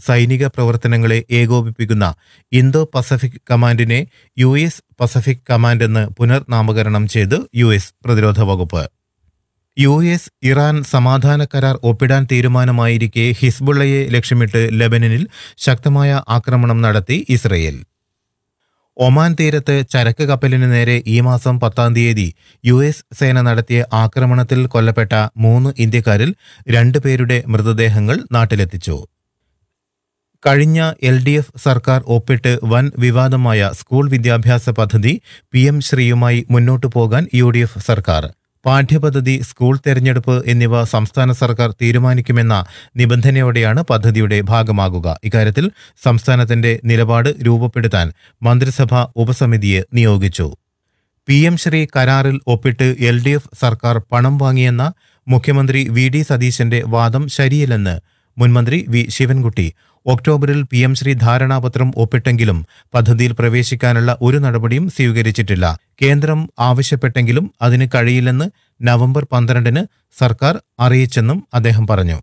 സൈനിക പ്രവർത്തനങ്ങളെ ഏകോപിപ്പിക്കുന്ന ഇന്തോ പസഫിക് കമാൻഡിനെ യു എസ് പസഫിക് കമാൻഡ് എന്ന് പുനർനാമകരണം ചെയ്ത് യു എസ് പ്രതിരോധ വകുപ്പ് യു എസ് ഇറാൻ സമാധാന കരാർ ഒപ്പിടാൻ തീരുമാനമായിരിക്കെ ഹിസ്ബുള്ളയെ ലക്ഷ്യമിട്ട് ലെബനനിൽ ശക്തമായ ആക്രമണം നടത്തി ഇസ്രയേൽ ഒമാൻ തീരത്ത് ചരക്ക് കപ്പലിന് നേരെ ഈ മാസം പത്താം തീയതി യു എസ് സേന നടത്തിയ ആക്രമണത്തിൽ കൊല്ലപ്പെട്ട മൂന്ന് ഇന്ത്യക്കാരിൽ രണ്ടുപേരുടെ മൃതദേഹങ്ങൾ നാട്ടിലെത്തിച്ചു കഴിഞ്ഞ എൽ ഡി എഫ് സർക്കാർ ഒപ്പിട്ട് വൻ വിവാദമായ സ്കൂൾ വിദ്യാഭ്യാസ പദ്ധതി പി എം ശ്രീയുമായി മുന്നോട്ടു പോകാൻ യു ഡി എഫ് സർക്കാർ പാഠ്യപദ്ധതി സ്കൂൾ തെരഞ്ഞെടുപ്പ് എന്നിവ സംസ്ഥാന സർക്കാർ തീരുമാനിക്കുമെന്ന നിബന്ധനയോടെയാണ് പദ്ധതിയുടെ ഭാഗമാകുക ഇക്കാര്യത്തിൽ സംസ്ഥാനത്തിന്റെ നിലപാട് രൂപപ്പെടുത്താൻ മന്ത്രിസഭ ഉപസമിതിയെ നിയോഗിച്ചു പി എം ശ്രീ കരാറിൽ ഒപ്പിട്ട് എൽ ഡി എഫ് സർക്കാർ പണം വാങ്ങിയെന്ന മുഖ്യമന്ത്രി വി ഡി സതീശന്റെ വാദം ശരിയല്ലെന്ന് മുൻമന്ത്രി വി ശിവൻകുട്ടി ഒക്ടോബറിൽ പി എം ശ്രീ ധാരണാപത്രം ഒപ്പിട്ടെങ്കിലും പദ്ധതിയിൽ പ്രവേശിക്കാനുള്ള ഒരു നടപടിയും സ്വീകരിച്ചിട്ടില്ല കേന്ദ്രം ആവശ്യപ്പെട്ടെങ്കിലും അതിന് കഴിയില്ലെന്ന് നവംബർ പന്ത്രണ്ടിന് സർക്കാർ അറിയിച്ചെന്നും അദ്ദേഹം പറഞ്ഞു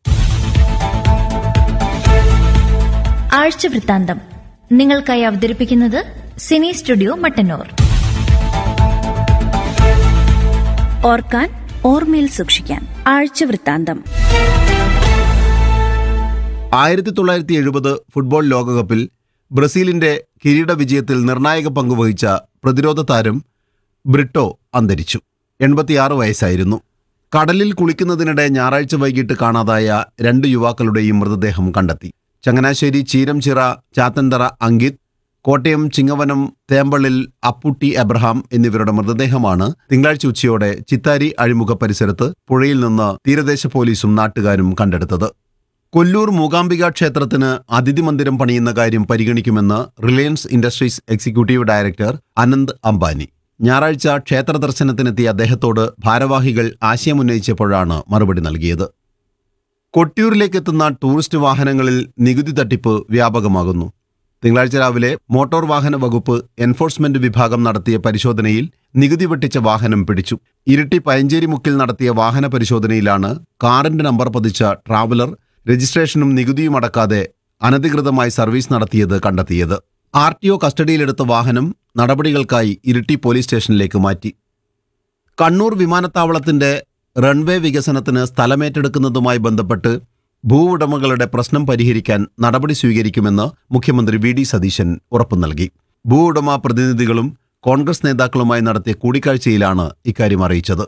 ആഴ്ച വൃത്താന്തം നിങ്ങൾക്കായി അവതരിപ്പിക്കുന്നത് സിനി സ്റ്റുഡിയോ മട്ടന്നൂർ ഓർക്കാൻ ഓർമ്മയിൽ സൂക്ഷിക്കാൻ ആഴ്ച വൃത്താന്തം ആയിരത്തി തൊള്ളായിരത്തി എഴുപത് ഫുട്ബോൾ ലോകകപ്പിൽ ബ്രസീലിന്റെ കിരീട വിജയത്തിൽ നിർണായക പങ്കുവഹിച്ച പ്രതിരോധ താരം ബ്രിട്ടോ അന്തരിച്ചു എൺപത്തിയാറ് വയസ്സായിരുന്നു കടലിൽ കുളിക്കുന്നതിനിടെ ഞായറാഴ്ച വൈകിട്ട് കാണാതായ രണ്ട് യുവാക്കളുടെയും മൃതദേഹം കണ്ടെത്തി ചങ്ങനാശ്ശേരി ചീരംചിറ ചാത്തൻതറ അങ്കിത് കോട്ടയം ചിങ്ങവനം തേമ്പള്ളിൽ അപ്പുട്ടി എബ്രഹാം എന്നിവരുടെ മൃതദേഹമാണ് തിങ്കളാഴ്ച ഉച്ചയോടെ ചിത്താരി അഴിമുഖ പരിസരത്ത് പുഴയിൽ നിന്ന് തീരദേശ പോലീസും നാട്ടുകാരും കണ്ടെടുത്തത് കൊല്ലൂർ മൂകാംബിക ക്ഷേത്രത്തിന് അതിഥി മന്ദിരം പണിയുന്ന കാര്യം പരിഗണിക്കുമെന്ന് Reliance Industries executive director Anant Ambani ഞായറാഴ്ച ക്ഷേത്ര ദർശനത്തിനെത്തിയ അദ്ദേഹത്തോട് ഭാരവാഹികൾ ആശയമുന്നയിച്ചപ്പോഴാണ് മറുപടി നൽകിയത് കൊട്ടിയൂരിലേക്ക് എത്തുന്ന ടൂറിസ്റ്റ് വാഹനങ്ങളിൽ നികുതി തട്ടിപ്പ് വ്യാപകമാകുന്നു തിങ്കളാഴ്ച രാവിലെ മോട്ടോർ വാഹന വകുപ്പ് എൻഫോഴ്സ്മെന്റ് വിഭാഗം നടത്തിയ പരിശോധനയിൽ നികുതി വെട്ടിച്ച വാഹനം പിടിച്ചു ഇരിട്ടി പയഞ്ചേരി മുക്കിൽ നടത്തിയ വാഹന പരിശോധനയിലാണ് കാറിന്റെ നമ്പർ പതിച്ച ട്രാവലർ രജിസ്ട്രേഷനും നികുതിയും അടക്കാതെ അനധികൃതമായി സർവീസ് നടത്തിയത് കണ്ടെത്തിയത് ആർ ടി ഒ കസ്റ്റഡിയിലെടുത്ത വാഹനം നടപടികൾക്കായി ഇരിട്ടി പോലീസ് സ്റ്റേഷനിലേക്ക് മാറ്റി കണ്ണൂർ വിമാനത്താവളത്തിന്റെ റൺവേ വികസനത്തിന് സ്ഥലമേറ്റെടുക്കുന്നതുമായി ബന്ധപ്പെട്ട് ഭൂവുടമകളുടെ പ്രശ്നം പരിഹരിക്കാൻ നടപടി സ്വീകരിക്കുമെന്ന് മുഖ്യമന്ത്രി വി ഡി സതീശൻ ഉറപ്പു നൽകി ഭൂവുടമ പ്രതിനിധികളും കോൺഗ്രസ് നേതാക്കളുമായി നടത്തിയ കൂടിക്കാഴ്ചയിലാണ് ഇക്കാര്യം അറിയിച്ചത്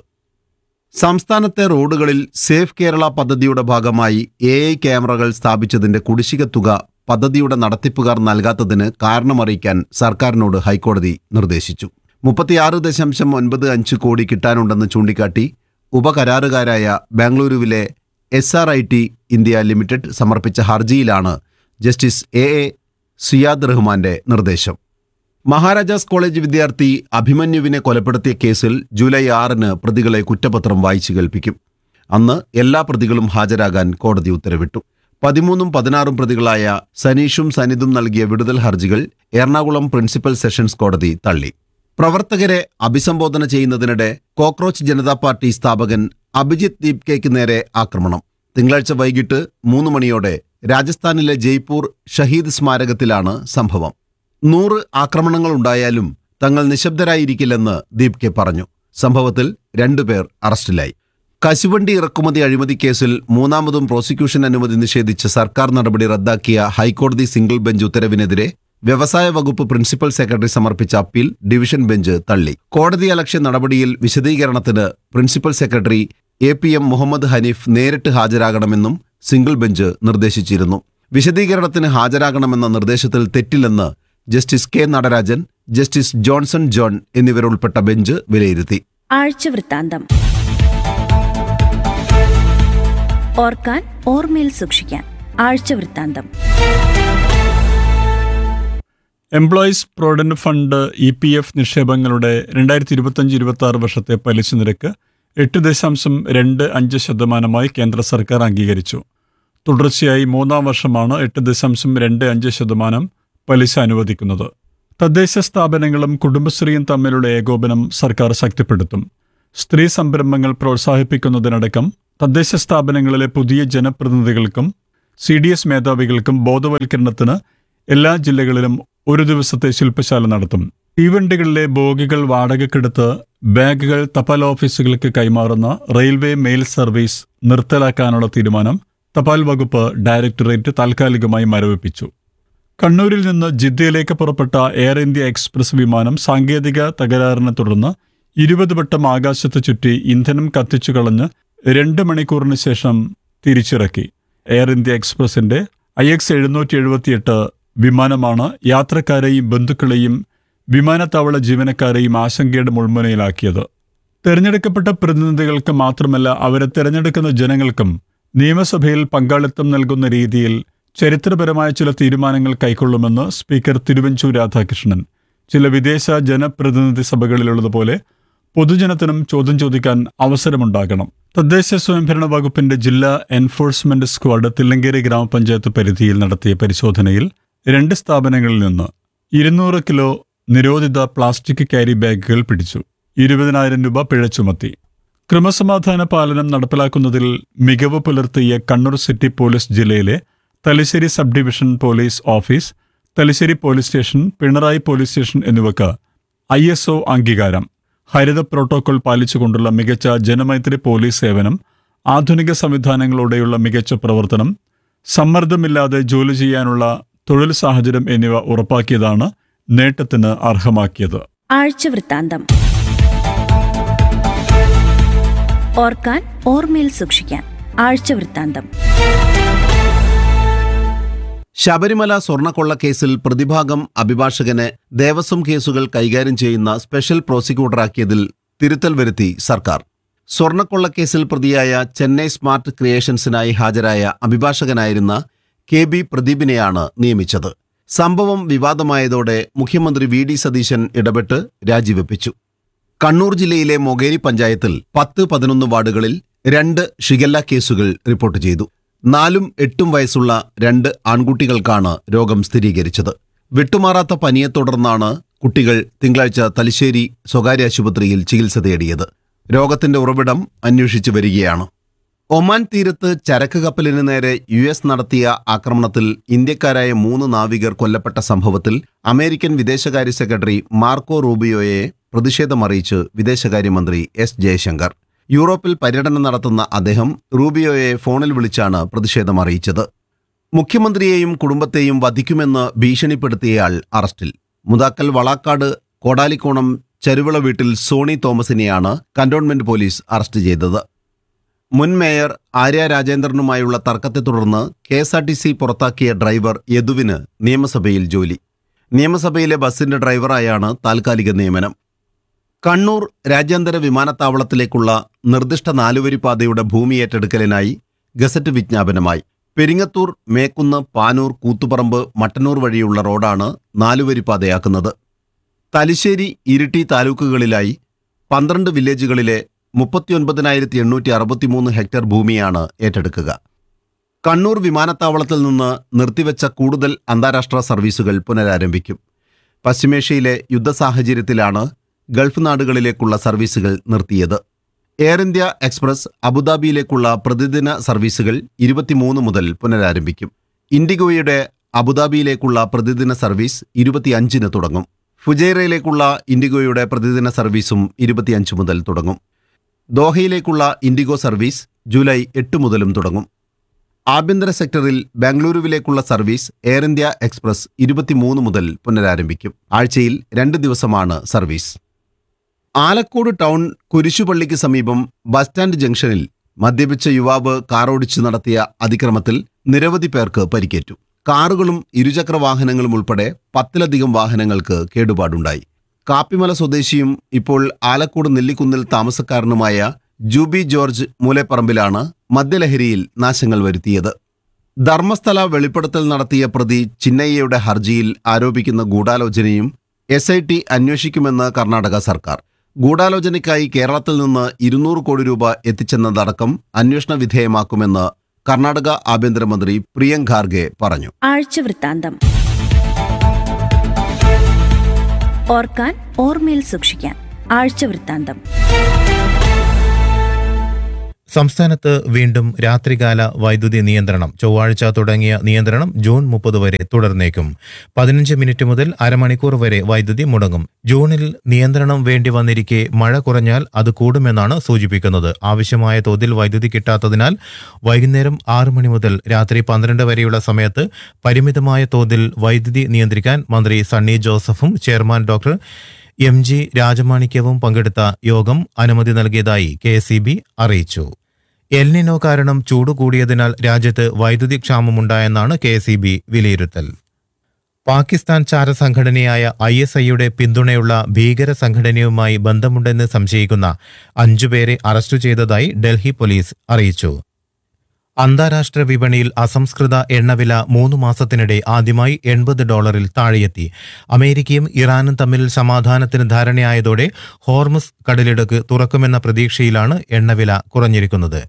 സംസ്ഥാനത്തെ റോഡുകളിൽ സേഫ് കേരള പദ്ധതിയുടെ ഭാഗമായി എ ഐ ക്യാമറകൾ സ്ഥാപിച്ചതിന്റെ കുടിശ്ശിക തുക പദ്ധതിയുടെ നടത്തിപ്പുകാർ നൽകാത്തതിന് കാരണമറിയിക്കാൻ സർക്കാരിനോട് ഹൈക്കോടതി നിർദ്ദേശിച്ചു മുപ്പത്തിയാറ് ദശാംശം ഒൻപത് അഞ്ച് കോടി കിട്ടാനുണ്ടെന്ന് ചൂണ്ടിക്കാട്ടി ഉപകരാറുകാരായ ബാംഗ്ലൂരുവിലെ S R I T India Limited സമർപ്പിച്ച ഹർജിയിലാണ് ജസ്റ്റിസ് എ എ സിയാദ് റഹ്മാന്റെ നിർദ്ദേശം മഹാരാജാസ് കോളേജ് വിദ്യാർത്ഥി അഭിമന്യുവിനെ കൊലപ്പെടുത്തിയ കേസിൽ ജൂലൈ ആറിന് പ്രതികളെ കുറ്റപത്രം വായിച്ചു കേൾപ്പിക്കും അന്ന് എല്ലാ പ്രതികളും ഹാജരാകാൻ കോടതി ഉത്തരവിട്ടു പതിമൂന്നും പതിനാറും പ്രതികളായ സനീഷും സനിതും നൽകിയ വിടുതൽ ഹർജികൾ എറണാകുളം പ്രിൻസിപ്പൽ സെഷൻസ് കോടതി തള്ളി പ്രവർത്തകരെ അഭിസംബോധന ചെയ്യുന്നതിനിടെ കോക്രോച്ച് ജനതാ പാർട്ടി സ്ഥാപകൻ അഭിജിത്ത് ദീപ്കയ്ക്ക് നേരെ ആക്രമണം തിങ്കളാഴ്ച വൈകിട്ട് മൂന്ന് മണിയോടെ രാജസ്ഥാനിലെ ജയ്പൂർ ഷഹീദ് സ്മാരകത്തിലാണ് സംഭവം നൂറ് ആക്രമണങ്ങൾ ഉണ്ടായാലും തങ്ങൾ നിശബ്ദരായിരിക്കില്ലെന്ന് ദീപ്കെ പറഞ്ഞു സംഭവത്തിൽ രണ്ടുപേർ അറസ്റ്റിലായി കശുവണ്ടി ഇറക്കുമതി അഴിമതി കേസിൽ മൂന്നാമതും പ്രോസിക്യൂഷൻ അനുമതി നിഷേധിച്ച സർക്കാർ നടപടി റദ്ദാക്കിയ ഹൈക്കോടതി സിംഗിൾ ബെഞ്ച് ഉത്തരവിനെതിരെ വ്യവസായ വകുപ്പ് പ്രിൻസിപ്പൽ സെക്രട്ടറി സമർപ്പിച്ച അപ്പീൽ ഡിവിഷൻ ബെഞ്ച് തള്ളി കോടതി അലക്ഷ്യ നടപടിയിൽ വിശദീകരണത്തിന് principal secretary A P M Muhammad Hanif നേരിട്ട് ഹാജരാകണമെന്നും സിംഗിൾ ബെഞ്ച് നിർദ്ദേശിച്ചിരുന്നു വിശദീകരണത്തിന് ഹാജരാകണമെന്ന നിർദ്ദേശത്തിൽ തെറ്റില്ലെന്ന് justice K Natarajan justice Johnson John എന്നിവരുൾപ്പെട്ട ബെഞ്ച് വിലയിരുത്തി ആഴ്ച വൃത്താന്തം ഓർക്കാൻ ഓർമ്മയിൽ സൂക്ഷിക്കാൻ ആഴ്ച വൃത്താന്തം employees provident fund E P F നിക്ഷേപങ്ങളുടെ രണ്ടായിരത്തി ഇരുപത്തഞ്ച് ഇരുപത്തി ആറ് വർഷത്തെ പലിശ നിരക്ക് എട്ട് ദശാംശം രണ്ട് അഞ്ച് ശതമാനമായി കേന്ദ്ര സർക്കാർ അംഗീകരിച്ചു തുടർച്ചയായി മൂന്നാം വർഷമാണ് എട്ട് ദശാംശം രണ്ട് അഞ്ച് ശതമാനം പലിശ അനുവദിക്കുന്നത് തദ്ദേശ സ്ഥാപനങ്ങളും കുടുംബശ്രീയും തമ്മിലുള്ള ഏകോപനം സർക്കാർ ശക്തിപ്പെടുത്തും സ്ത്രീ സംരംഭങ്ങൾ പ്രോത്സാഹിപ്പിക്കുന്നതിനടക്കം തദ്ദേശ സ്ഥാപനങ്ങളിലെ പുതിയ ജനപ്രതിനിധികൾക്കും സി ഡി എസ് മേധാവികൾക്കും ബോധവൽക്കരണത്തിന് എല്ലാ ജില്ലകളിലും ഒരു ദിവസത്തെ ശില്പശാല നടത്തും തീവണ്ടികളിലെ ബോഗികൾ വാടകയ്ക്കെടുത്ത് ബാഗുകൾ തപാൽ ഓഫീസുകൾക്ക് കൈമാറുന്ന റെയിൽവേ മെയിൽ സർവീസ് നിർത്തലാക്കാനുള്ള തീരുമാനം തപാൽ വകുപ്പ് ഡയറക്ടറേറ്റ് താൽക്കാലികമായി മരവിപ്പിച്ചു കണ്ണൂരിൽ നിന്ന് ജിദ്ദയിലേക്ക് പുറപ്പെട്ട എയർ ഇന്ത്യ എക്സ്പ്രസ് വിമാനം സാങ്കേതിക തകരാറിനെ തുടർന്ന് ഇരുപത് വട്ടം ആകാശത്ത് ചുറ്റി ഇന്ധനം കത്തിച്ചു കളഞ്ഞ് രണ്ട് മണിക്കൂറിന് ശേഷം തിരിച്ചിറക്കി എയർ ഇന്ത്യ എക്സ്പ്രസിന്റെ ഐ എക്സ് എഴുന്നൂറ്റി എഴുപത്തിയെട്ട് വിമാനമാണ് യാത്രക്കാരെയും ബന്ധുക്കളെയും വിമാനത്താവള ജീവനക്കാരെയും ആശങ്കയുടെ മുൾമുനയിലാക്കിയത് തെരഞ്ഞെടുക്കപ്പെട്ട പ്രതിനിധികൾക്ക് മാത്രമല്ല അവരെ തെരഞ്ഞെടുക്കുന്ന ജനങ്ങൾക്കും നിയമസഭയിൽ പങ്കാളിത്തം നൽകുന്ന രീതിയിൽ ചരിത്രപരമായ ചില തീരുമാനങ്ങൾ കൈക്കൊള്ളുമെന്ന് സ്പീക്കർ തിരുവഞ്ചൂർ രാധാകൃഷ്ണൻ ചില വിദേശ ജനപ്രതിനിധി സഭകളിലുള്ളതുപോലെ പൊതുജനത്തിനും ചോദ്യം ചോദിക്കാൻ അവസരമുണ്ടാകണം തദ്ദേശ സ്വയംഭരണ വകുപ്പിന്റെ ജില്ലാ എൻഫോഴ്സ്മെന്റ് സ്ക്വാഡ് തില്ലങ്കേരി ഗ്രാമപഞ്ചായത്ത് പരിധിയിൽ നടത്തിയ പരിശോധനയിൽ രണ്ട് സ്ഥാപനങ്ങളിൽ നിന്ന് ഇരുന്നൂറ് കിലോ നിരോധിത പ്ലാസ്റ്റിക് ക്യാരി ബാഗുകൾ പിടിച്ചു ഇരുപതിനായിരം രൂപ പിഴ ചുമത്തി ക്രമസമാധാന പാലനം നടപ്പിലാക്കുന്നതിൽ മികവ് പുലർത്തിയ കണ്ണൂർ സിറ്റി പോലീസ് ജില്ലയിലെ Thalassery sub division police office Thalassery police station Pinarayi police station എന്നിവക്ക് ഐ എസ് ഒ അംഗീകാരം ഹരിത പ്രോട്ടോകോൾ പാലിച്ചുകൊണ്ടുള്ള മികച്ച ജനമൈത്രി പോലീസ് സേവനം ആധുനിക സംവിധാനങ്ങളോടെയുള്ള മികച്ച പ്രവർത്തനം സമ്മർദ്ദമില്ലാതെ ജോലി ചെയ്യാനുള്ള തൊഴിൽ സാഹചര്യം എന്നിവ ഉറപ്പാക്കിയതാണ് നേട്ടത്തിന് അർഹമാക്കിയത് ആഴ്ചവൃത്താന്തം ഓർക്കാൻ ഓർമ്മയിൽ സൂക്ഷിക്കാൻ ആഴ്ചവൃത്താന്തം ശബരിമല സ്വർണ്ണക്കൊള്ളക്കേസിൽ പ്രതിഭാഗം അഭിഭാഷകനെ ദേവസ്വം കേസുകൾ കൈകാര്യം ചെയ്യുന്ന സ്പെഷ്യൽ പ്രോസിക്യൂട്ടറാക്കിയതിൽ തിരുത്തൽ വരുത്തി സർക്കാർ സ്വർണ്ണക്കൊള്ളക്കേസിൽ പ്രതിയായ ചെന്നൈ സ്മാർട്ട് ക്രിയേഷൻസിനായി ഹാജരായ അഭിഭാഷകനായിരുന്ന കെ ബി പ്രദീപിനെയാണ് നിയമിച്ചത് സംഭവം വിവാദമായതോടെ മുഖ്യമന്ത്രി വി ഡി സതീശൻ ഇടപെട്ട് രാജിവെപ്പിച്ചു കണ്ണൂർ ജില്ലയിലെ മൊകേരി പഞ്ചായത്തിൽ പത്ത് പതിനൊന്ന് വാർഡുകളിൽ രണ്ട് ഷിഗല്ല കേസുകൾ റിപ്പോർട്ട് ചെയ്തു നാലും എട്ടും വയസ്സുള്ള രണ്ട് ആൺകുട്ടികൾക്കാണ് രോഗം സ്ഥിരീകരിച്ചത് വിട്ടുമാറാത്ത പനിയെ തുടർന്നാണ് കുട്ടികൾ തിങ്കളാഴ്ച തലശ്ശേരി സ്വകാര്യ ആശുപത്രിയിൽ ചികിത്സ തേടിയത് രോഗത്തിന്റെ ഉറവിടം അന്വേഷിച്ചു വരികയാണ് ഒമാൻ തീരത്ത് ചരക്ക് കപ്പലിന് നേരെ യു എസ് നടത്തിയ ആക്രമണത്തിൽ ഇന്ത്യക്കാരായ മൂന്ന് നാവികർ കൊല്ലപ്പെട്ട സംഭവത്തിൽ അമേരിക്കൻ വിദേശകാര്യ സെക്രട്ടറി മാർക്കോ റൂബിയോയെ പ്രതിഷേധമറിയിച്ച് വിദേശകാര്യമന്ത്രി എസ് ജയശങ്കർ യൂറോപ്പിൽ പര്യടനം നടത്തുന്ന അദ്ദേഹം റൂബിയോയെ ഫോണിൽ വിളിച്ചാണ് പ്രതിഷേധം അറിയിച്ചത് മുഖ്യമന്ത്രിയെയും കുടുംബത്തെയും വധിക്കുമെന്ന് ഭീഷണിപ്പെടുത്തിയയാൾ അറസ്റ്റിൽ മുതാക്കൽ വളാക്കാട് കോടാലിക്കോണം ചരുവിള വീട്ടിൽ സോണി തോമസിനെയാണ് കന്റോൺമെന്റ് പോലീസ് അറസ്റ്റ് ചെയ്തത് മുൻ മേയർ ആര്യ രാജേന്ദ്രനുമായുള്ള തർക്കത്തെ തുടർന്ന് K S R T C പുറത്താക്കിയ ഡ്രൈവർ യദുവിന് നിയമസഭയിൽ ജോലി നിയമസഭയിലെ ബസിന്റെ ഡ്രൈവറായാണ് താൽക്കാലിക നിയമനം കണ്ണൂർ രാജ്യാന്തര വിമാനത്താവളത്തിലേക്കുള്ള നിർദ്ദിഷ്ട നാലുവരിപ്പാതയുടെ ഭൂമി ഏറ്റെടുക്കലിനായി ഗസറ്റ് വിജ്ഞാപനമായി പെരിങ്ങത്തൂർ മേക്കുന്ന് പാനൂർ കൂത്തുപറമ്പ് മട്ടന്നൂർ വഴിയുള്ള റോഡാണ് നാലുവരിപ്പാതയാക്കുന്നത് തലശ്ശേരി ഇരിട്ടി താലൂക്കുകളിലായി പന്ത്രണ്ട് വില്ലേജുകളിലെ മുപ്പത്തിയൊൻപതിനായിരത്തി എണ്ണൂറ്റി അറുപത്തിമൂന്ന് ഹെക്ടർ ഭൂമിയാണ് ഏറ്റെടുക്കുക കണ്ണൂർ വിമാനത്താവളത്തിൽ നിന്ന് നിർത്തിവെച്ച കൂടുതൽ അന്താരാഷ്ട്ര സർവീസുകൾ പുനരാരംഭിക്കും പശ്ചിമേഷ്യയിലെ യുദ്ധസാഹചര്യത്തിലാണ് ഗൾഫ് നാടുകളിലേക്കുള്ള സർവീസുകൾ നിർത്തിയത് എയർ ഇന്ത്യ എക്സ്പ്രസ് അബുദാബിയിലേക്കുള്ള പ്രതിദിന സർവീസുകൾ ഇരുപത്തിമൂന്ന് മുതൽ പുനരാരംഭിക്കും ഇൻഡിഗോയുടെ അബുദാബിയിലേക്കുള്ള പ്രതിദിന സർവീസ് ഇരുപത്തിയഞ്ചിന് തുടങ്ങും ഫുജൈറയിലേക്കുള്ള ഇൻഡിഗോയുടെ പ്രതിദിന സർവീസും ഇരുപത്തിയഞ്ച് മുതൽ തുടങ്ങും ദോഹയിലേക്കുള്ള ഇൻഡിഗോ സർവീസ് ജൂലൈ എട്ട് മുതലും തുടങ്ങും ആഭ്യന്തര സെക്ടറിൽ ബാംഗ്ലൂരുവിലേക്കുള്ള സർവീസ് എയർ ഇന്ത്യ എക്സ്പ്രസ് ഇരുപത്തിമൂന്ന് മുതൽ പുനരാരംഭിക്കും ആഴ്ചയിൽ രണ്ട് ദിവസമാണ് സർവീസ് ആലക്കോട് ടൗൺ കുരിശുപള്ളിക്ക് സമീപം ബസ് സ്റ്റാൻഡ് ജംഗ്ഷനിൽ മദ്യപിച്ച യുവാവ് കാറോടിച്ച് നടത്തിയ അതിക്രമത്തിൽ നിരവധി പേർക്ക് പരിക്കേറ്റു കാറുകളും ഇരുചക്ര വാഹനങ്ങളും ഉൾപ്പെടെ പത്തിലധികം വാഹനങ്ങൾക്ക് കേടുപാടുണ്ടായി കാപ്പിമല സ്വദേശിയും ഇപ്പോൾ ആലക്കോട് നെല്ലിക്കുന്നിൽ താമസക്കാരനുമായ ജൂബി ജോർജ് മൂലേപ്പറമ്പിലാണ് മദ്യലഹരിയിൽ നാശങ്ങൾ വരുത്തിയത് ധർമ്മസ്ഥല വെളിപ്പെടുത്തൽ നടത്തിയ പ്രതി ചിന്നയ്യയുടെ ഹർജിയിൽ ആരോപിക്കുന്ന ഗൂഢാലോചനയും എസ് ഐ ടി അന്വേഷിക്കുമെന്ന് കർണാടക സർക്കാർ ഗൂഢാലോചനയ്ക്കായി കേരളത്തിൽ നിന്ന് ഇരുന്നൂറ് കോടി രൂപ എത്തിച്ചെന്നതടക്കം അന്വേഷണ വിധേയമാക്കുമെന്ന് കർണാടക ആഭ്യന്തരമന്ത്രി പ്രിയങ്ക് ഖാർഗെ പറഞ്ഞു ആഴ്ചവൃത്താന്തം ഓർക്കാൻ ഓർമ്മയിൽ സൂക്ഷിക്കാൻ ആഴ്ചവൃത്താന്തം സംസ്ഥാനത്ത് വീണ്ടും രാത്രികാല വൈദ്യുതി നിയന്ത്രണം ചൊവ്വാഴ്ച തുടങ്ങിയ നിയന്ത്രണം ജൂൺ മുപ്പത് വരെ തുടർന്നേക്കും പതിനഞ്ച് മിനിറ്റ് മുതൽ അരമണിക്കൂർ വരെ വൈദ്യുതി മുടങ്ങും ജൂണിൽ നിയന്ത്രണം വേണ്ടി വന്നിരിക്കെ മഴ കുറഞ്ഞാൽ അത് കൂടുമെന്നാണ് സൂചിപ്പിക്കുന്നത് ആവശ്യമായ തോതിൽ വൈദ്യുതി കിട്ടാത്തതിനാൽ വൈകുന്നേരം ആറ് മണി മുതൽ രാത്രി പന്ത്രണ്ട് വരെയുള്ള സമയത്ത് പരിമിതമായ തോതിൽ വൈദ്യുതി നിയന്ത്രിക്കാൻ മന്ത്രി സണ്ണി ജോസഫും ചെയർമാൻ ഡോക്ടർ എം ജി രാജമാണിക്യവും പങ്കെടുത്ത യോഗം അനുമതി നൽകിയതായി കെ അറിയിച്ചു എൽനിനോ കാരണം ചൂട് കൂടിയതിനാൽ രാജ്യത്ത് വൈദ്യുതി ക്ഷാമമുണ്ടായെന്നാണ് കെ എസ് വിലയിരുത്തൽ പാകിസ്ഥാൻ ചാരസംഘടനയായ ഐ എസ് ഐയുടെ പിന്തുണയുള്ള ഭീകര സംഘടനയുമായി ബന്ധമുണ്ടെന്ന് സംശയിക്കുന്ന അഞ്ചുപേരെ അറസ്റ്റ് ചെയ്തതായി ഡൽഹി പോലീസ് അറിയിച്ചു അന്താരാഷ്ട്ര വിപണിയിൽ അസംസ്കൃത എണ്ണവില മൂന്ന് മാസത്തിനിടെ ആദ്യമായി എൺപത് ഡോളറിൽ താഴെയെത്തി അമേരിക്കയും ഇറാനും തമ്മിൽ സമാധാനത്തിന് ധാരണയായതോടെ ഹോർമുസ് കടലിടുക്ക് തുറക്കുമെന്ന പ്രതീക്ഷയിലാണ് എണ്ണവില കുറഞ്ഞിരിക്കുന്നത്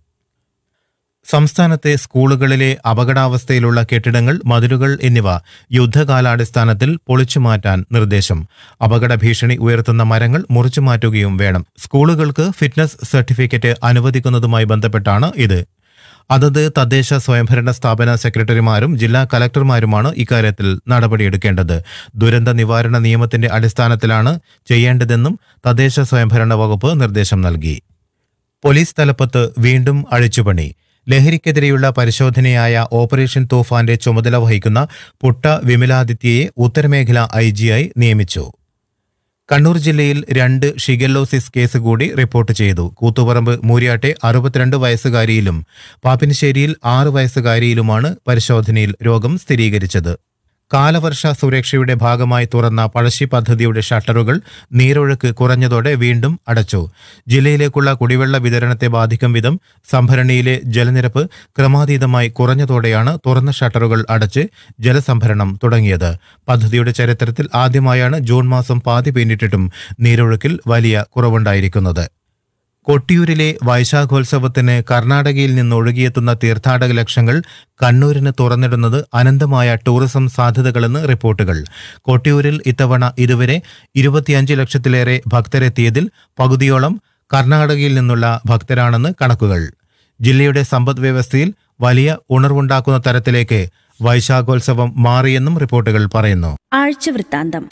സംസ്ഥാനത്തെ സ്കൂളുകളിലെ അപകടാവസ്ഥയിലുള്ള കെട്ടിടങ്ങൾ മതിലുകൾ എന്നിവ യുദ്ധകാലാടിസ്ഥാനത്തിൽ പൊളിച്ചുമാറ്റാൻ നിർദ്ദേശം അപകട ഭീഷണി ഉയർത്തുന്ന മരങ്ങൾ മുറിച്ചുമാറ്റുകയും വേണം സ്കൂളുകൾക്ക് ഫിറ്റ്നസ് സർട്ടിഫിക്കറ്റ് അനുവദിക്കുന്നതുമായി ബന്ധപ്പെട്ടാണ് ഇത് അതത് തദ്ദേശ സ്വയംഭരണ സ്ഥാപന സെക്രട്ടറിമാരും ജില്ലാ കലക്ടർമാരുമാണ് ഇക്കാര്യത്തിൽ നടപടിയെടുക്കേണ്ടത് ദുരന്ത നിവാരണ നിയമത്തിന്റെ അടിസ്ഥാനത്തിലാണ് ചെയ്യേണ്ടതെന്നും തദ്ദേശ സ്വയംഭരണ വകുപ്പ് നിർദ്ദേശം നൽകി പോലീസ് തലപ്പത്ത് വീണ്ടും അഴിച്ചുപണി ലഹരിക്കെതിരെയുള്ള പരിശോധനയായ ഓപ്പറേഷൻ തൂഫാന്റെ ചുമതല വഹിക്കുന്ന പുട്ട വിമലാദിത്യയെ ഉത്തരമേഖല ഐ ജിയായി നിയമിച്ചു കണ്ണൂർ ജില്ലയിൽ രണ്ട് ഷിഗല്ലോസിസ് കേസ് കൂടി റിപ്പോർട്ട് ചെയ്തു കൂത്തുപറമ്പ് മൂര്യാട്ടെ അറുപത്തിരണ്ട് വയസ്സുകാരിയിലും പാപ്പിനിശ്ശേരിയിൽ ആറ് വയസ്സുകാരിയിലുമാണ് പരിശോധനയിൽ രോഗം സ്ഥിരീകരിച്ചത് കാലവർഷ സുരക്ഷയുടെ ഭാഗമായി തുറന്ന പഴശ്ശി പദ്ധതിയുടെ ഷട്ടറുകൾ നീരൊഴുക്ക് കുറഞ്ഞതോടെ വീണ്ടും അടച്ചു ജില്ലയിലേക്കുള്ള കുടിവെള്ള വിതരണത്തെ ബാധിക്കും വിധം സംഭരണിയിലെ ജലനിരപ്പ് ക്രമാതീതമായി കുറഞ്ഞതോടെയാണ് തുറന്ന ഷട്ടറുകൾ അടച്ച് ജലസംഭരണം തുടങ്ങിയത് പദ്ധതിയുടെ ചരിത്രത്തിൽ ആദ്യമായാണ് ജൂൺ മാസം പാതി പിന്നിട്ടിട്ടും നീരൊഴുക്കിൽ വലിയ കുറവുണ്ടായിരിക്കുന്നത് കൊട്ടിയൂരിലെ വൈശാഖോത്സവത്തിന് കർണാടകയിൽ നിന്ന് ഒഴുകിയെത്തുന്ന തീർത്ഥാടക ലക്ഷങ്ങൾ കണ്ണൂരിന് തുറന്നിടുന്നത് അനന്തമായ ടൂറിസം സാധ്യതകളെന്ന് റിപ്പോർട്ടുകൾ കൊട്ടിയൂരിൽ ഇത്തവണ ഇതുവരെ ഇരുപത്തിയഞ്ച് ലക്ഷത്തിലേറെ ഭക്തരെത്തിയതിൽ പകുതിയോളം കർണാടകയിൽ നിന്നുള്ള ഭക്തരാണെന്ന് കണക്കുകൾ ജില്ലയുടെ സമ്പദ് വ്യവസ്ഥയിൽ വലിയ ഉണർവുണ്ടാക്കുന്ന തരത്തിലേക്ക് വൈശാഖോത്സവം മാറിയെന്നും റിപ്പോർട്ടുകൾ പറയുന്നു ആഴ്ചവൃത്താന്തം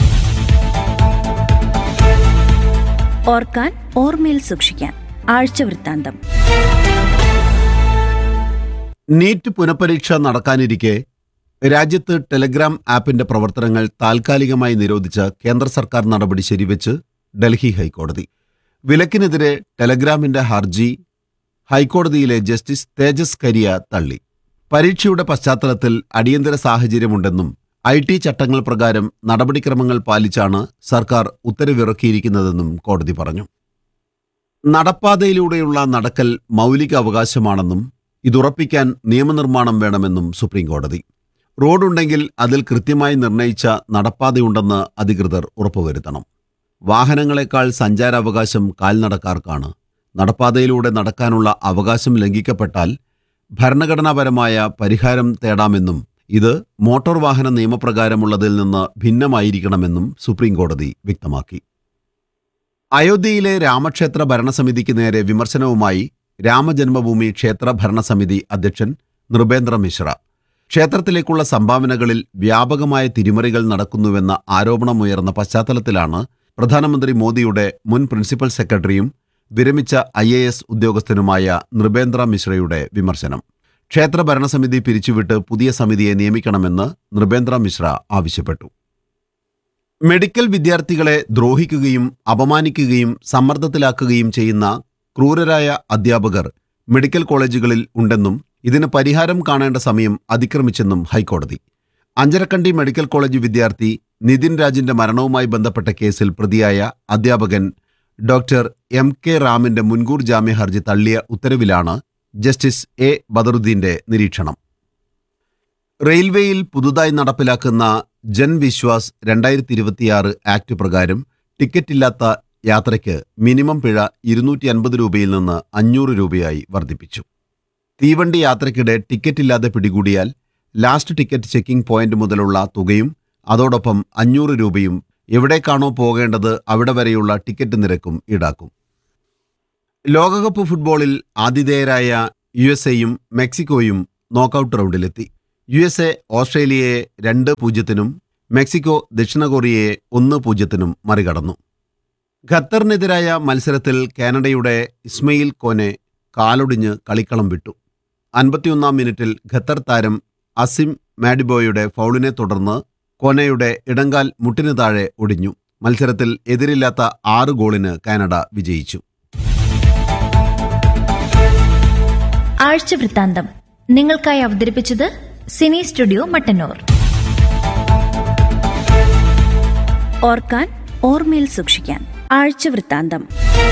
ഓർക്കാൻ ഓർമ്മയിൽ സൂക്ഷിക്കാൻ ആഴ്ചവൃത്താന്തം നീറ്റ് പുനഃപരീക്ഷ നടക്കാനിരിക്കെ രാജ്യത്ത് ടെലഗ്രാം ആപ്പിന്റെ പ്രവർത്തനങ്ങൾ താൽക്കാലികമായി നിരോധിച്ച കേന്ദ്ര സർക്കാർ നടപടി ശരിവെച്ച് ഡൽഹി ഹൈക്കോടതി വിലക്കിനെതിരെ ടെലഗ്രാമിന്റെ ഹർജി ഹൈക്കോടതിയിലെ ജസ്റ്റിസ് തേജസ് കരിയ തള്ളി പരീക്ഷയുടെ പശ്ചാത്തലത്തിൽ അടിയന്തര സാഹചര്യമുണ്ടെന്നും ഐ ടി ചട്ടങ്ങൾ പ്രകാരം നടപടിക്രമങ്ങൾ പാലിച്ചാണ് സർക്കാർ ഉത്തരവിറക്കിയിരിക്കുന്നതെന്നും കോടതി പറഞ്ഞു നടപ്പാതയിലൂടെയുള്ള നടക്കൽ മൗലിക അവകാശമാണെന്നും ഇതുറപ്പിക്കാൻ നിയമനിർമ്മാണം വേണമെന്നും സുപ്രീംകോടതി റോഡുണ്ടെങ്കിൽ അതിൽ കൃത്യമായി നിർണയിച്ച നടപ്പാതയുണ്ടെന്ന് അധികൃതർ ഉറപ്പുവരുത്തണം വാഹനങ്ങളെക്കാൾ സഞ്ചാരാവകാശം കാൽനടക്കാർക്കാണ് നടപ്പാതയിലൂടെ നടക്കാനുള്ള അവകാശം ലംഘിക്കപ്പെട്ടാൽ ഭരണഘടനാപരമായ പരിഹാരം തേടാമെന്നും ഇത് മോട്ടോർ വാഹന നിയമപ്രകാരമുള്ളതിൽ നിന്ന് ഭിന്നമായിരിക്കണമെന്നും സുപ്രീംകോടതി വ്യക്തമാക്കി അയോധ്യയിലെ രാമക്ഷേത്ര ഭരണസമിതിക്ക് നേരെ വിമർശനവുമായി രാമജന്മഭൂമി ക്ഷേത്ര ഭരണസമിതി അധ്യക്ഷൻ നൃപേന്ദ്ര മിശ്ര ക്ഷേത്രത്തിലേക്കുള്ള സംഭാവനകളിൽ വ്യാപകമായ തിരിമറികൾ നടക്കുന്നുവെന്ന ആരോപണമുയർന്ന പശ്ചാത്തലത്തിലാണ് പ്രധാനമന്ത്രി മോദിയുടെ മുൻ പ്രിൻസിപ്പൽ സെക്രട്ടറിയും വിരമിച്ച ഐ എ എസ് ഉദ്യോഗസ്ഥനുമായ നൃപേന്ദ്ര മിശ്രയുടെ വിമർശനം ക്ഷേത്ര ഭരണസമിതി പിരിച്ചുവിട്ട് പുതിയ സമിതിയെ നിയമിക്കണമെന്ന് നൃപേന്ദ്ര മിശ്ര ആവശ്യപ്പെട്ടു മെഡിക്കൽ വിദ്യാർത്ഥികളെ ദ്രോഹിക്കുകയും അപമാനിക്കുകയും സമ്മർദ്ദത്തിലാക്കുകയും ചെയ്യുന്ന ക്രൂരരായ അധ്യാപകർ മെഡിക്കൽ കോളേജുകളിൽ ഉണ്ടെന്നും ഇതിന് പരിഹാരം കാണേണ്ട സമയം അതിക്രമിച്ചെന്നും ഹൈക്കോടതി അഞ്ചരക്കണ്ടി മെഡിക്കൽ കോളേജ് വിദ്യാർത്ഥി നിതിൻ രാജിന്റെ മരണവുമായി ബന്ധപ്പെട്ട കേസിൽ പ്രതിയായ അധ്യാപകൻ ഡോക്ടർ എം കെ റാമിന്റെ മുൻകൂർ ജാമ്യ ഹർജി തള്ളിയ ഉത്തരവിലാണ് ജസ്റ്റിസ് എ ബദറുദ്ദീന്റെ നിരീക്ഷണം റെയിൽവേയിൽ പുതുതായി നടപ്പിലാക്കുന്ന ജൻ വിശ്വാസ് രണ്ടായിരത്തി ഇരുപത്തിയാറ് ആക്ട് പ്രകാരം ടിക്കറ്റില്ലാത്ത യാത്രയ്ക്ക് മിനിമം പിഴ ഇരുന്നൂറ്റി അൻപത് രൂപയിൽ നിന്ന് അഞ്ഞൂറ് രൂപയായി വർദ്ധിപ്പിച്ചു തീവണ്ടി യാത്രയ്ക്കിടെ ടിക്കറ്റില്ലാതെ പിടികൂടിയാൽ ലാസ്റ്റ് ടിക്കറ്റ് ചെക്കിംഗ് പോയിന്റ് മുതലുള്ള തുകയും അതോടൊപ്പം അഞ്ഞൂറ് രൂപയും എവിടേക്കാണോ പോകേണ്ടത് അവിടെ വരെയുള്ള ടിക്കറ്റ് നിരക്കും ഈടാക്കും ലോകകപ്പ് ഫുട്ബോളിൽ ആതിഥേയരായ യു എസ് എയും മെക്സിക്കോയും നോക്കൌട്ട് റൗണ്ടിലെത്തി യു എസ് എ ഓസ്ട്രേലിയയെ രണ്ട് പൂജ്യത്തിനും മെക്സിക്കോ ദക്ഷിണ കൊറിയയെ ഒന്ന് പൂജ്യത്തിനും മറികടന്നു ഖത്തറിനെതിരായ മത്സരത്തിൽ കാനഡയുടെ ഇസ്മയിൽ കോനെ കാലൊടിഞ്ഞ് കളിക്കളം വിട്ടു അൻപത്തിയൊന്നാം മിനിറ്റിൽ ഖത്തർ താരം അസിം മാഡിബോയുടെ ഫൗളിനെ തുടർന്ന് കോനയുടെ ഇടങ്കാൽ മുട്ടിന് താഴെ ഒടിഞ്ഞു മത്സരത്തിൽ എതിരില്ലാത്ത ആറ് ഗോളിന് കാനഡ വിജയിച്ചു ആഴ്ച വൃത്താന്തം നിങ്ങൾക്കായി അവതരിപ്പിച്ചത് സിനി സ്റ്റുഡിയോ മട്ടന്നൂർ ഓർക്കാൻ ഓർമ്മയിൽ സൂക്ഷിക്കാൻ ആഴ്ച വൃത്താന്തം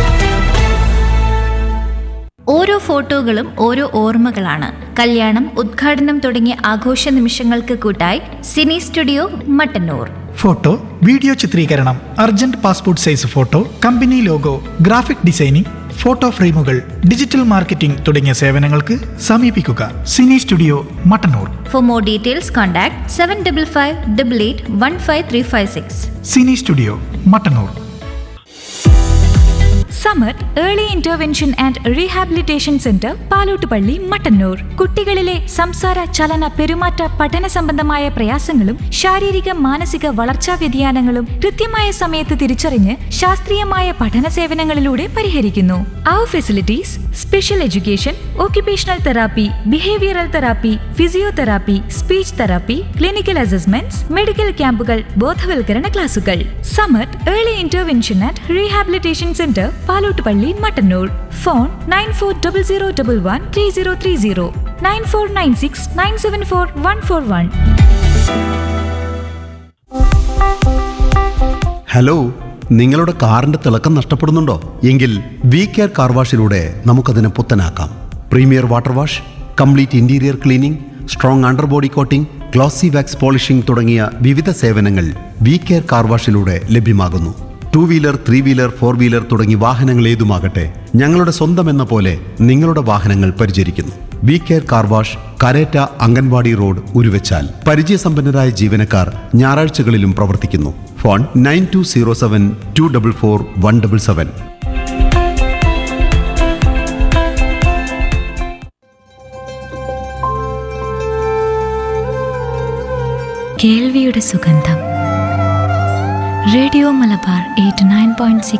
ഓരോ ഫോട്ടോകളും ഓരോ ഓർമ്മകളാണ് കല്യാണം ഉദ്ഘാടനം തുടങ്ങിയ ആഘോഷ നിമിഷങ്ങൾക്ക് കൂട്ടായി cine studio Mattannur photo video ചിത്രീകരണം urgent passport size photo company logo graphic designing photo ഫ്രെയിമുകൾ ഡിജിറ്റൽ മാർക്കറ്റിംഗ് തുടങ്ങിയ സേവനങ്ങൾക്ക് സമീപിക്കുക cine studio Mattannur for more details contact seven double five double eight one five three five six cine studio Mattannur summer early intervention and rehabilitation centre Palottupalli Mattannur കുട്ടികളിലെ സംസാര ചലന പെരുമാറ്റ പഠന സംബന്ധമായ പ്രയാസങ്ങളും ശാരീരിക മാനസിക വളർച്ചാ വ്യതിയാനങ്ങളും കൃത്യമായ സമയത്ത് തിരിച്ചറിഞ്ഞ് ശാസ്ത്രീയമായ പഠന സേവനങ്ങളിലൂടെ പരിഹരിക്കുന്നു അവർ facilities special education occupational therapy, behavioural therapy physiotherapy speech therapy clinical assessments medical ക്യാമ്പുകൾ ബോധവൽക്കരണ ക്ലാസുകൾ summer early intervention and rehabilitation centre Palottupalli Mattannur phone nine four double zero double one three zero three zero nine four nine six nine seven four one four one hello നിങ്ങളുടെ കാറിന്റെ തിളക്കം നഷ്ടപ്പെടുന്നുണ്ടോ എങ്കിൽ V care car വാഷിലൂടെ നമുക്കതിനെ പുത്തനാക്കാം premier water wash complete interior cleaning strong underbody coating glossy wax polishing തുടങ്ങിയ വിവിധ സേവനങ്ങൾ വി കെയർ കാർ വാഷിലൂടെ ലഭ്യമാകുന്നു two wheeler three wheeler four wheeler തുടങ്ങി വാഹനങ്ങൾ ഏതുമാകട്ടെ ഞങ്ങളുടെ സ്വന്തം എന്ന പോലെ നിങ്ങളുടെ വാഹനങ്ങൾ പരിചരിക്കുന്നു V care car wash Kareta anganwadi road Uruvachal പരിചയസമ്പന്നരായ ജീവനക്കാർ ഞായറാഴ്ചകളിലും പ്രവർത്തിക്കുന്നു phone nine two zero seven two double four one double seven കേൾവിയുടെ സുഗന്ധം radio Malabar eight nine point